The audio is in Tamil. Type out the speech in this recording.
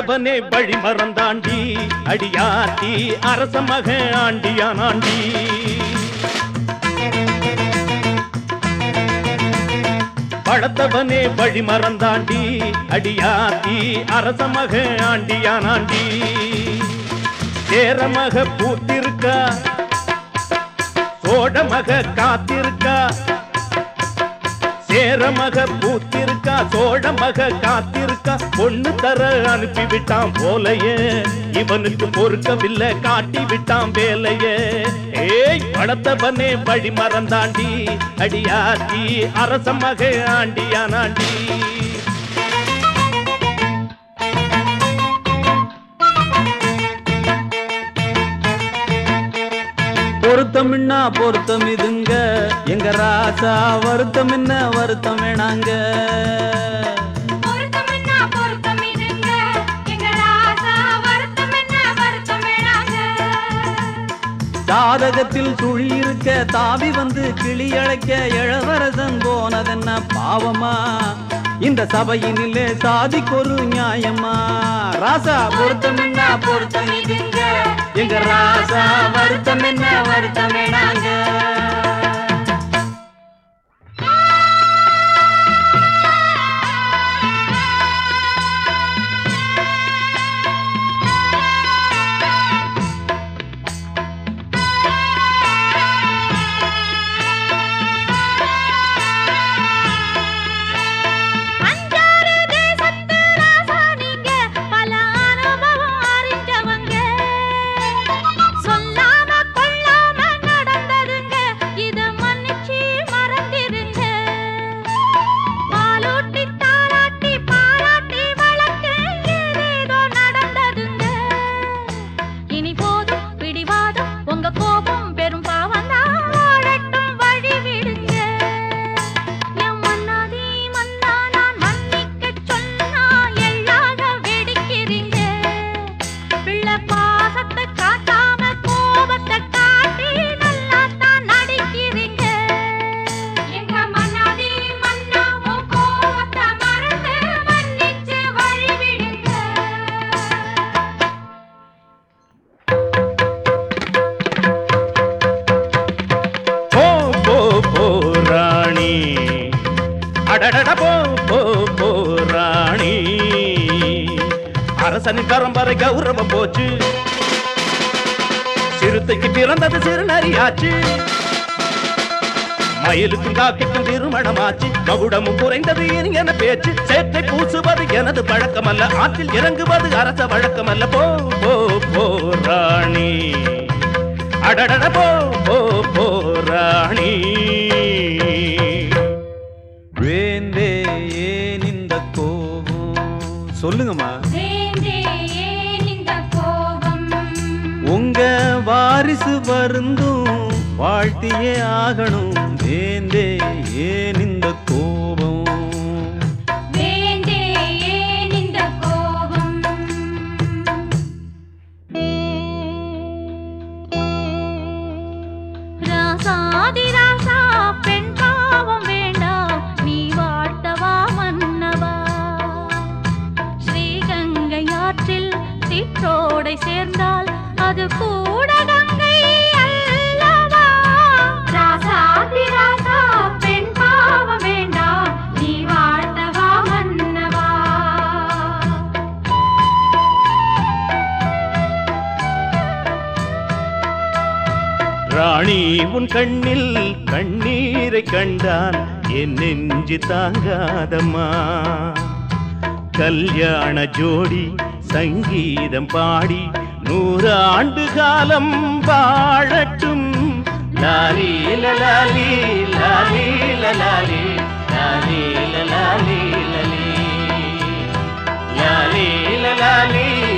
படைத்தவனே வழி மறந்தாண்டி அடியாத்தி அரச மக ஆண்டியானாண்டி படைத்தவனே வழி மறந்தாண்டி அடியாத்தி அரச மக ஆண்டியானாண்டி சேரமக பூத்திருக்கா சோழமக காத்திருக்கா சேரமக பூத்திருக்கா சோழமக காத்திருக்கா பொண்ணு தர அனுப்பி விட்டான் போலையே இவனுக்கு பொறுக்கவில்லை காட்டி விட்டான் வேலையே ஏய் படத்தவனே வழி மறந்தாண்டி அடியாத்தி அரச மக ஆண்டியானாண்டி பொருத்தம் என்ன பொருத்தம் இதுங்க எங்க ராசா வருத்தம் என்ன வருத்தம் வேணாங்க பொருத்தம் என்ன பொருத்தம் இதுங்க எங்க ராசா வருத்தம் என்ன வருத்தம் வேணாங்க ஜாதகத்தில் சுழி இருக்க தாவி வந்து கிளி அழைக்க இளவரசன் போனதென்ன பாவமா இந்த சபையினிலே சாதிக்கொரு நியாயமா ராசா பொருத்தம் என்ன பொருத்தம் இதுங்க எங்க ராசா வருத்தம் என்ன வருத்தம் வேணாங்க அஞ்சாறு தேசத்து ராசா நீங்க பல அனுபவம் அறிஞ்சவங்க சொல்லாம கொள்ளாம நடந்ததுங்க இத மன்னிச்சு மறந்திருங்க பாலூட்டி தாளாட்டி பாராட்டி வளர்த்து ஏதேதோ நடந்ததுங்க இனி போதும் பிடிவாதம் உங்க கோபம் பெரும் பாவம்தான் வாழட்டும் வழி விடுங்க என் மன்னாதி மன்னா நான் மன்னிக்கச் சொன்னா எள்ளாக வெடிக்கிறீங்க. பிள்ளை பாசத்தை காட்டாம கோபத்தை காட்டி நல்லாத்தான் நடிக்கிறீங்க. எங்க மன்னாதி மன்னா உன் கோபத்தை மறந்து மன்னிச்சு வழி விடுங்க. போ போ போ ராணி அடடட போ போ போ ராணி அரசனின் பரம்பரை கௌரவம் போச்சு சிறுத்தைக்கு பிறந்தது சிறுநரியாச்சு மயிலுக்கும் காக்கைக்கும் திருமணமாச்சு மகுடமும் குறைந்தது இனியன பேச்சு சேற்றை பூசுவது எனது பழக்கமல்ல ஆற்றில் இறங்குவது அரச வழக்கமல்ல போ போ போ ராணி அடடட போ போ போ ராணி வேந்தே ஏன் இந்த கோபம் சொல்லுங்கம்மா வேந்தே ஏன் இந்த கோபம் உங்க வாரிசு வருந்தும் வாழ்த்தியே ஆகணும் வேந்தே ஏன் இந்த கோபம் வேந்தே ஏன் இந்த கோபம் ராசாதி ராசா பெண் பாவம் வேண்டாம் நீ வாழ்த்தவா மன்னவா ஸ்ரீகங்கை ஆற்றில் சிற்றோடை சேர்ந்தால் அது கூட கங்கை அல்லவா ராசாதி ராசா பெண் பாவம் வேண்டாம் நீ வாழ்த்தவா மன்னவா ராணி உன் கண்ணில் கண்ணீரை கண்டான் என் நெஞ்சு தாங்காதம்மா கல்யாண ஜோடி சங்கீதம் பாடி நூறு ஆண்டு காலம் வாழட்டும் லாலி லலாலி லாலி லலாலி லாலி லலாலி லலி லாலி லலாலி